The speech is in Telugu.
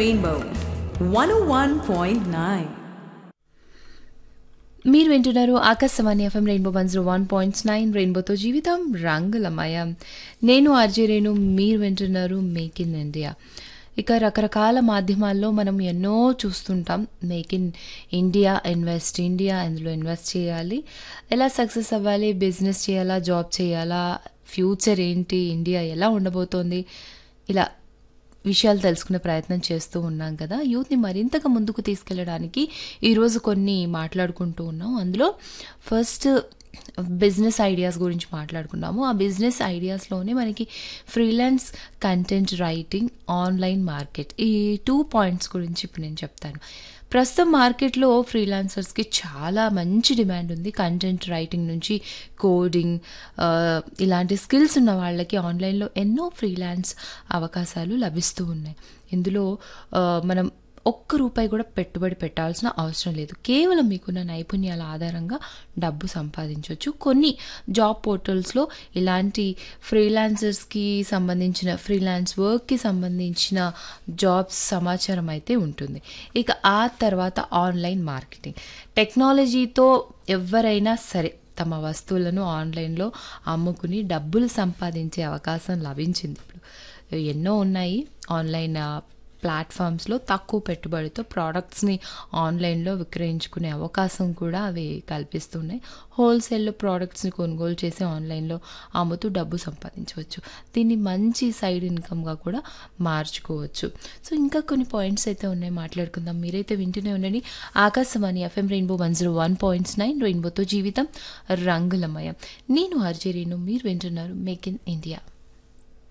Rainbow 101.9. మీరు వింటున్నారు Akashvani FM rainbow one zero one points nine రెయిన్బోతో జీవితం రంగులమయం నేను ఆర్జే రేణు మీరు వింటున్నారు మేక్ ఇన్ ఇండియా ఇక రకరకాల మాధ్యమాల్లో మనం ఎన్నో చూస్తుంటాం make in India invest India ఇందులో ఇన్వెస్ట్ చేయాలి ఎలా సక్సెస్ అవ్వాలి బిజినెస్ చేయాలా జాబ్ చేయాలా ఫ్యూచర్ ఏంటి ఇండియా ఎలా ఉండబోతోంది ఇలా విషయాలు తెలుసుకునే ప్రయత్నం చేస్తూ ఉన్నాం కదా యూత్ని మరింతగా ముందుకు తీసుకెళ్ళడానికి ఈరోజు కొన్ని మాట్లాడుకుంటూ ఉన్నాం అందులో ఫస్ట్ బిజినెస్ ఐడియాస్ గురించి మాట్లాడుకున్నాము ఆ బిజినెస్ ఐడియాస్లోనే మనకి freelance content writing online market ఈ టూ పాయింట్స్ గురించి ఇప్పుడు నేను చెప్తాను ప్రస్తుతం మార్కెట్లో ఫ్రీలాన్సర్స్కి చాలా మంచి డిమాండ్ ఉంది కంటెంట్ రైటింగ్ నుంచి కోడింగ్ ఆ, ఇలాంటి స్కిల్స్ ఉన్న వాళ్ళకి ఆన్లైన్లో ఎన్నో ఫ్రీలాన్స్ అవకాశాలు లభిస్తూ ఉన్నాయి ఇందులో ఆ, మనం ఒక్క రూపాయి కూడా పెట్టుబడి పెట్టాల్సిన అవసరం లేదు కేవలం మీకున్న నైపుణ్యాల ఆధారంగా డబ్బు సంపాదించవచ్చు కొన్ని జాబ్ పోర్టల్స్లో ఇలాంటి ఫ్రీలాన్సర్స్కి సంబంధించిన ఫ్రీలాన్స్ వర్క్కి సంబంధించిన జాబ్స్ సమాచారం అయితే ఉంటుంది ఇక ఆ తర్వాత ఆన్లైన్ మార్కెటింగ్ టెక్నాలజీతో ఎవరైనా సరే తమ వస్తువులను ఆన్లైన్లో అమ్ముకుని డబ్బులు సంపాదించే అవకాశం లభించింది ఇప్పుడు ఎన్నో ఉన్నాయి ఆన్లైన్ ఆ, ప్లాట్ఫామ్స్లో తక్కువ పెట్టుబడితో ప్రోడక్ట్స్ని ఆన్లైన్లో విక్రయించుకునే అవకాశం కూడా అవి కల్పిస్తున్నాయి హోల్సేల్లో ప్రోడక్ట్స్ని కొనుగోలు చేసి ఆన్లైన్లో అమ్ముతూ డబ్బు సంపాదించవచ్చు దీన్ని మంచి సైడ్ ఇన్కమ్గా కూడా మార్చుకోవచ్చు సో ఇంకా కొన్ని పాయింట్స్ అయితే ఉన్నాయి మాట్లాడుకుందాం మీరైతే వింటూనే ఉండండి Akashvani FM rainbow one zero one points nine రెయిన్బోతో జీవితం రంగులమయం నేను ఆర్జే రేణు మీరు వింటున్నారు మేక్ ఇన్ ఇండియా